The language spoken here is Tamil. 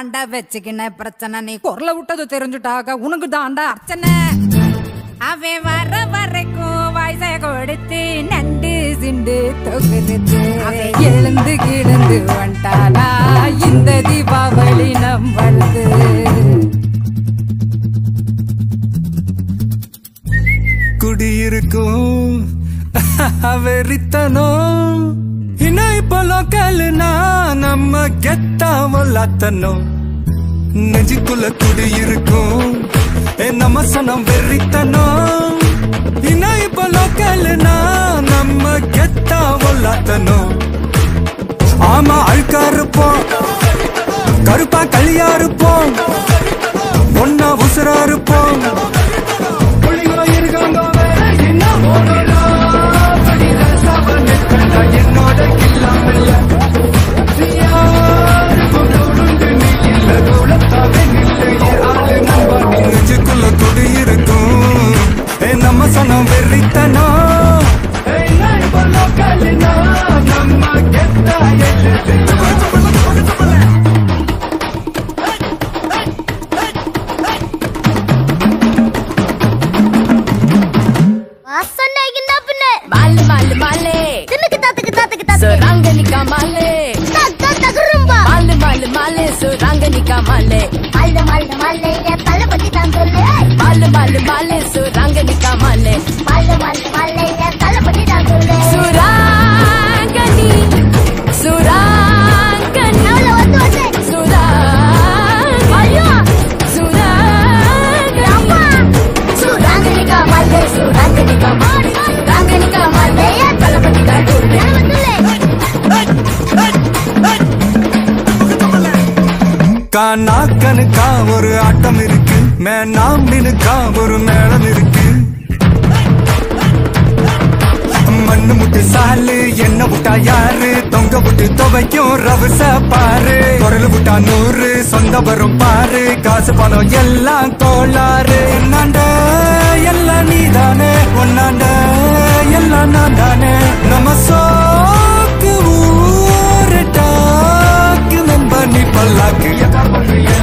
தாண்டா வச்சுக்கின பிரச்சனை நீ குரல விட்டது தெரிஞ்சுட்டாக உனக்கு தாண்டா அர்ச்சனை அவன் வர வரைக்கும் வயசை கொடுத்து நண்டு சிண்டு தொகுத்து அவன் எழுந்து கிடந்து வந்துட்டானா இந்த தீபாவளி நம்மளது குடியிருக்கும் வெறித்தனம் இன்னும் இப்போ லோக்கல்னா நம்ம கெத்தாமலாத்தனும் நெஞ்சுக்குள்ள குடியிருக்கும் ஏ நம்ம சனம் வெறித்தனம் இன்னும் இப்போ லோக்கல்னா நம்ம கெத்தாமலாத்தனும் ஆமா அழுக்கா இருப்போம் கருப்பா களியா இருப்போம் ஒன்னா உசுரா இருப்போம் புள்ளிங்க இருக்காங்க வேற என்ன போடலாம் படியில சாவன் நிற்கண்டா என்னோட இல்லாமல் யாருக்கும் தொடர்ந்து நீ இல்ல தோளத்தாவே நில்லையே ஆளு நம்ப நீ நெஞ்சுக்குள்ள கொடி இருக்கும் ஏ நம்ம சனம் வெறித்தனா ஏய் நான் இப்போ லோக்கல்னா நம்ம கெத்தா எழுது வாசனைக்கு என்ன பின்ன மாலு மாலு மாலே தின்னுக்கு தாத்துக்கு தாத்துக்கு தாத்துக்கு சுராங்கனிக்கா மாலே தக்க தகுரும்பா மாலு மாலு மாலே சுராங்கனிக்கா மாலே மல்ல மல்ல மல்ல என் தலை பத்தி தான் சொல்லு மாலு மாலு மாலே சுராங்கனிக்கா மாலே மல்ல மல்ல மல்ல என் தலை பத்தி தான் சொல்லு சுராங்கனி சுராங்கனி அவள வந்து வந்து சுராங்கனி ஐயோ சுராங்கனி அம்மா சுராங்கனிக்கா மல்ல சுராங்கனிக்கா மாடு சுராங்கனிக்கா மல்ல என் தலை பத்தி தான் சொல்லு கானா கணுக்கா ஒரு ஆட்டம் இருக்கு மேனா மினுக்கா ஒரு மேளம் இருக்கு மண்ணு முட்டு சாலு என்ன விட்டா யாரு தொங்க விட்டு துவைக்கும் ரவச பாரு குரல் விட்டா நூறு சொந்த வரும் பாரு காசு பணம் எல்லாம் கோளாறு என்னாண்ட எல்லாம் நீதானே ஒன்னாண்ட எல்லாம் நான் தானே நம்ம சோக்கு ஊரு டாக்கு நம்ப நீ பல்லாக்கு எதா பண்ணு